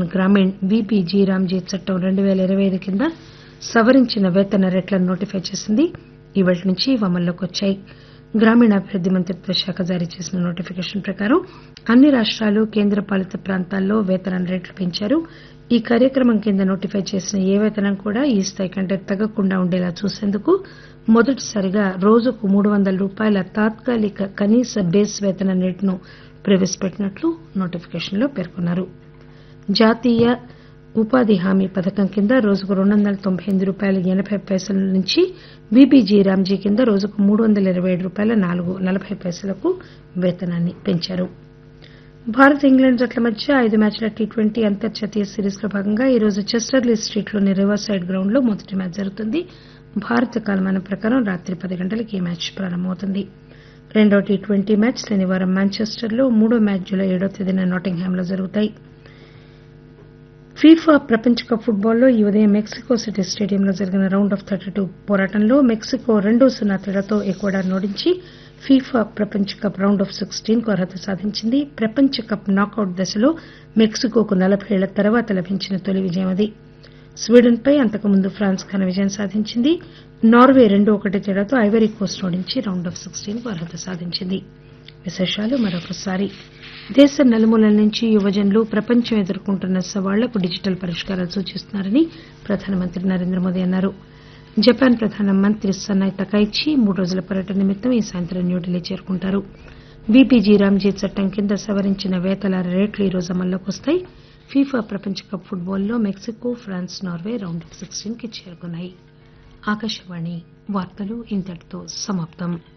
machine Grameen BPG Ramji చట్టం రెండు పేల ఇరవై ఐదు కింద సవరించిన వేతన రేట్లను నోటిఫై చేసింది ఇవాళ్టి నుంచి ఇవి అమల్లోకి వచ్చాయి గ్రామీణాభివృద్ది మంత్రిత్వ శాఖ జారీ చేసిన నోటిఫికేషన్ ప్రకారం అన్ని రాష్టాలు కేంద్రపాలిత ప్రాంతాల్లో వేతన రేట్లు పెంచారు ఈ కార్యక్రమం కింద నోటిఫై చేసిన ఏ వేతనం కూడా ఈ స్థాయి కంటే తగ్గకుండా ఉండేలా చూసేందుకు మొదటిసారిగా రోజుకు మూడు వందల రూపాయల తాత్కాలిక కనీస బేస్ వేతన రేటును ప్రవేశపెట్టినట్లు నోటిఫికేషన్లో పేర్కొన్నారు జాతీయ ఉపాధి హామీ పథకం కింద రోజుకు రెండు వందల తొంభై ఎనిమిది రూపాయల ఎనబై పైసల నుంచి బీబీజీ రామ్జీ కింద రోజుకు మూడు వందల ఇరవై ఏడు రూపాయల నాలుగు నలబై పైసలకు వేతనాన్ని పెంచారు భారత్ ఇంగ్లాండ్ జట్ల మధ్య ఐదు మ్యాచ్ల టీ ట్వంటీ అంతర్జాతీయ సిరీస్ లో భాగంగా ఈరోజు చెస్టర్లీ స్ట్రీట్లోని రివర్ సైడ్ గ్రౌండ్ లో మొదటి మ్యాచ్ జరుగుతుంది భారత కాలమానం ప్రకారం రాత్రి పది గంటలకు ఈ మ్యాచ్ ప్రారంభమవుతుంది రెండో టీ ట్వంటీ మ్యాచ్ శనివారం మాంచెస్టర్లో మూడో మ్యాచ్ జులై ఏడో తేదీన నాటింగ్హామ్లో జరుగుతాయి ఫీఫా ప్రపంచ కప్ ఫుట్బాల్లో ఈ ఉదయం మెక్సికో సిటీ స్టేడియంలో జరిగిన రౌండ్ ఆఫ్ థర్టీ టూ పోరాటంలో మెక్సికో రెండు సున్నా తేడాతో ఎక్వడార్ను ఓడించి ఫీఫా ప్రపంచ కప్ రౌండ్ ఆఫ్ సిక్స్టీన్ కు అర్హత సాధించింది ప్రపంచ కప్ నాకౌట్ దశలో మెక్సికోకు నలబై ఏళ్ల తర్వాత లభించిన తొలి విజయం అది స్వీడన్ పై అంతకుముందు ఫ్రాన్స్ ఘన విజయం సాధించింది నార్వే రెండు ఒకటి తేడాతో ఐవరీ కోస్ట్ ఓడించి రౌండ్ ఆఫ్ సిక్స్టీన్ కు అర్హత సాధించింది విశేషాలు మరొకసారి దేశం నలుమూలల నుంచి యువజనులు ప్రపంచం ఎదుర్కొంటున్న సవాళ్లకు డిజిటల్ పరిష్కారాలు సూచిస్తున్నారని ప్రధానమంత్రి నరేంద్ర మోదీ అన్నారు జపాన్ ప్రధానమంత్రి సన్నాయ్ తకైచి మూడు రోజుల పర్యటన నిమిత్తం ఈ సాయంత్రం న్యూఢిల్లీ చేరుకుంటారు బీపీజీ రామ్జీ చట్టం కింద సవరించిన వేతల రేట్లు ఈ రోజు అమల్లోకి వస్తాయి ఫీఫా ప్రపంచ కప్ ఫుట్బాల్లో Mexico France Norway round of sixteen కి చేరుకున్నాయి ఆకాశవాణి వార్తలు ఇంతటితో సమాప్తం